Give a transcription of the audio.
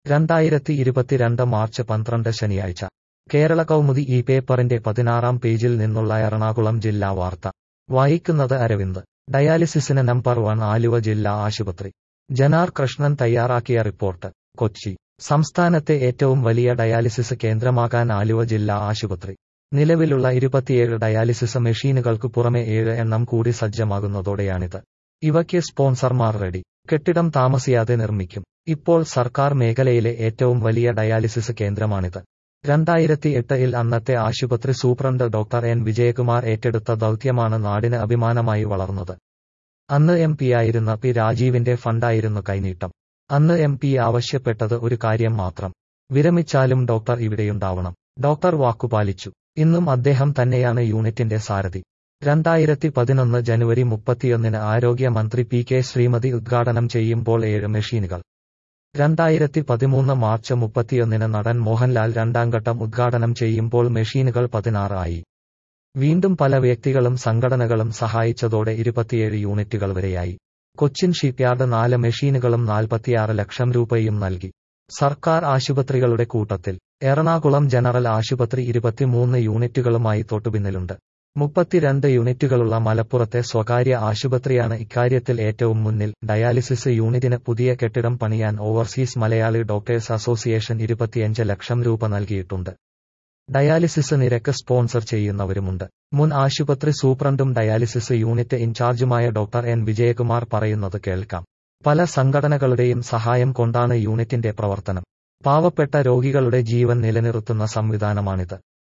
രണ്ടായിരത്തി ഇരുപത്തിരണ്ട് മാർച്ച് പന്ത്രണ്ട് ശനിയാഴ്ച കേരള കൗമുദി ഈ പേപ്പറിന്റെ പതിനാറാം പേജിൽ നിന്നുള്ള എറണാകുളം ജില്ലാ വാർത്ത വായിക്കുന്നത് അരവിന്ദ് ഡയാലിസിസിന് നമ്പർ വൺ ആലുവ ജില്ലാ ആശുപത്രി ജനാർ കൃഷ്ണൻ തയ്യാറാക്കിയ റിപ്പോർട്ട് കൊച്ചി സംസ്ഥാനത്തെ ഏറ്റവും വലിയ ഡയാലിസിസ് കേന്ദ്രമാകാൻ ആലുവ ജില്ലാ ആശുപത്രി നിലവിലുള്ള ഇരുപത്തിയേഴ് ഡയാലിസിസ് മെഷീനുകൾക്ക് പുറമെ ഏഴ് എണ്ണം കൂടി സജ്ജമാകുന്നതോടെയാണിത് ഇവയ്ക്ക് സ്പോൺസർമാർ റെഡി കെട്ടിടം താമസിയാതെ നിർമ്മിക്കും ഇപ്പോൾ സർക്കാർ മേഖലയിലെ ഏറ്റവും വലിയ ഡയാലിസിസ് കേന്ദ്രമാണിത് രണ്ടായിരത്തി എട്ടിൽ അന്നത്തെ ആശുപത്രി സൂപ്രണ്ട് ഡോക്ടർ എൻ വിജയകുമാർ ഏറ്റെടുത്ത ദൗത്യമാണ് നാടിന് അഭിമാനമായി വളർന്നത് അന്ന് എം പിയായിരുന്ന പി രാജീവിന്റെ ഫണ്ടായിരുന്നു കൈനീട്ടം അന്ന് എം പി ആവശ്യപ്പെട്ടത് ഒരു കാര്യം മാത്രം വിരമിച്ചാലും ഡോക്ടർ ഇവിടെയുണ്ടാവണം ഡോക്ടർ വാക്കുപാലിച്ചു ഇന്നും അദ്ദേഹം തന്നെയാണ് യൂണിറ്റിന്റെ സാരഥി രണ്ടായിരത്തി പതിനൊന്ന് ജനുവരി മുപ്പത്തിയൊന്നിന് ആരോഗ്യമന്ത്രി പി കെ ശ്രീമതി ഉദ്ഘാടനം ചെയ്യുമ്പോൾ ഏഴ് മെഷീനുകൾ രണ്ടായിരത്തി പതിമൂന്ന് മാർച്ച് മുപ്പത്തിയൊന്നിന് നടൻ മോഹൻലാൽ രണ്ടാംഘട്ടം ഉദ്ഘാടനം ചെയ്യുമ്പോൾ മെഷീനുകൾ പതിനാറ് ആയി വീണ്ടും പല വ്യക്തികളും സംഘടനകളും സഹായിച്ചതോടെ ഇരുപത്തിയേഴ് യൂണിറ്റുകൾ വരെയായി കൊച്ചിൻ ഷിപ്പ്യാർഡ് നാല് മെഷീനുകളും നാൽപ്പത്തിയാറ് ലക്ഷം രൂപയും നൽകി സർക്കാർ ആശുപത്രികളുടെ കൂട്ടത്തിൽ എറണാകുളം ജനറൽ ആശുപത്രി ഇരുപത്തിമൂന്ന് യൂണിറ്റുകളുമായി തൊട്ടുപിന്നിലുണ്ട് മുപ്പത്തിരണ്ട് യൂണിറ്റുകളുള്ള മലപ്പുറത്തെ സ്വകാര്യ ആശുപത്രിയാണ് ഇക്കാര്യത്തിൽ ഏറ്റവും മുന്നിൽ ഡയാലിസിസ് യൂണിറ്റിന് പുതിയ കെട്ടിടം പണിയാൻ ഓവർസീസ് മലയാളി ഡോക്ടേഴ്സ് അസോസിയേഷൻ ഇരുപത്തിയഞ്ച് ലക്ഷം രൂപ നൽകിയിട്ടുണ്ട് ഡയാലിസിസ് നിരക്ക് സ്പോൺസർ ചെയ്യുന്നവരുമുണ്ട് മുൻ ആശുപത്രി സൂപ്രണ്ടും ഡയാലിസിസ് യൂണിറ്റ് ഇൻചാർജുമായ ഡോക്ടർ എൻ വിജയകുമാർ പറയുന്നത് കേൾക്കാം പല സംഘടനകളുടെയും സഹായം കൊണ്ടാണ് യൂണിറ്റിന്റെ പ്രവർത്തനം പാവപ്പെട്ട രോഗികളുടെ ജീവൻ നിലനിർത്തുന്ന സംവിധാനമാണിത്